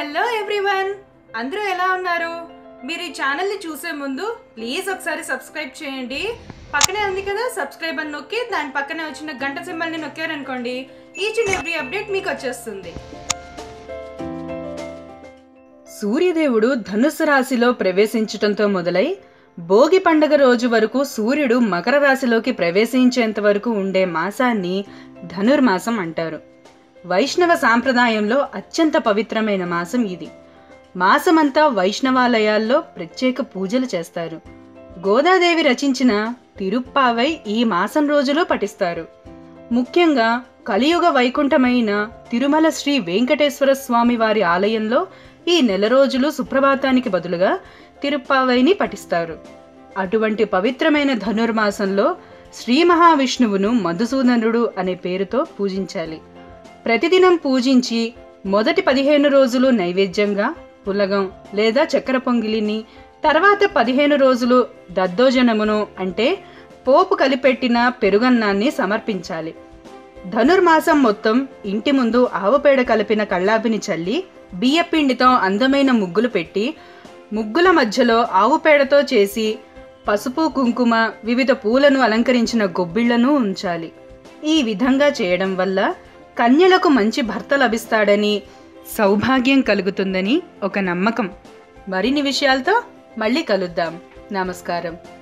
hello everyone అందరూ ఎలా ఉన్నారు మీరు ఈ ఛానల్ని చూసే ముందు ప్లీజ్ ఒకసారి సబ్స్క్రైబ్ చేయండి పక్కనే ఉంది కదా సబ్స్క్రైబ్ అని నొక్కి దాని పక్కనే వచ్చిన గంట సింబల్ని నొక్కారనుకోండి ఈచ్ అండ్ ఎవ్రీ అప్డేట్ మీకు వచ్చేస్తుంది సూర్యదేవుడు ధనుస్సు రాశిలో ప్రవేశించటంతో మొదలై భోగి పండగ రోజు వరకు సూర్యుడు మకర రాశిలోకి ప్రవేశించేంత వరకు ఉండే మాసాన్ని ధనుర్మాసం అంటారు వైష్ణవ సాంప్రదాయంలో అత్యంత పవిత్రమైన మాసం ఇది మాసమంతా వైష్ణవాలయాల్లో ప్రత్యేక పూజలు చేస్తారు గోదాదేవి రచించిన తిరుప్పావై ఈ మాసం రోజులో పఠిస్తారు ముఖ్యంగా కలియుగ వైకుంఠమైన తిరుమల శ్రీ వెంకటేశ్వర స్వామి వారి ఆలయంలో ఈ నెల రోజులు సుప్రభాతానికి బదులుగా తిరుప్పావైని పఠిస్తారు అటువంటి పవిత్రమైన ధనుర్మాసంలో శ్రీ మహావిష్ణువును మధుసూదనుడు అనే పేరుతో పూజించాలి ప్రతిదినం పూజించి మొదటి పదిహేను రోజులు నైవేద్యంగా పులగం లేదా చక్కెర పొంగిలిని తర్వాత పదిహేను రోజులు దద్దోజనమును అంటే పోపు కలిపెట్టిన పెరుగన్నాన్ని సమర్పించాలి ధనుర్మాసం మొత్తం ఇంటి ముందు ఆవుపేడ కలిపిన కళ్ళాపిని చల్లి బియ్యపిండితో అందమైన ముగ్గులు పెట్టి ముగ్గుల మధ్యలో ఆవుపేడతో చేసి పసుపు కుంకుమ వివిధ పూలను అలంకరించిన గొబ్బిళ్లను ఉంచాలి ఈ విధంగా చేయడం వల్ల కన్యలకు మంచి భర్త లభిస్తాడని సౌభాగ్యం కలుగుతుందని ఒక నమ్మకం మరిన్ని విషయాలతో మళ్ళీ కలుద్దాం నమస్కారం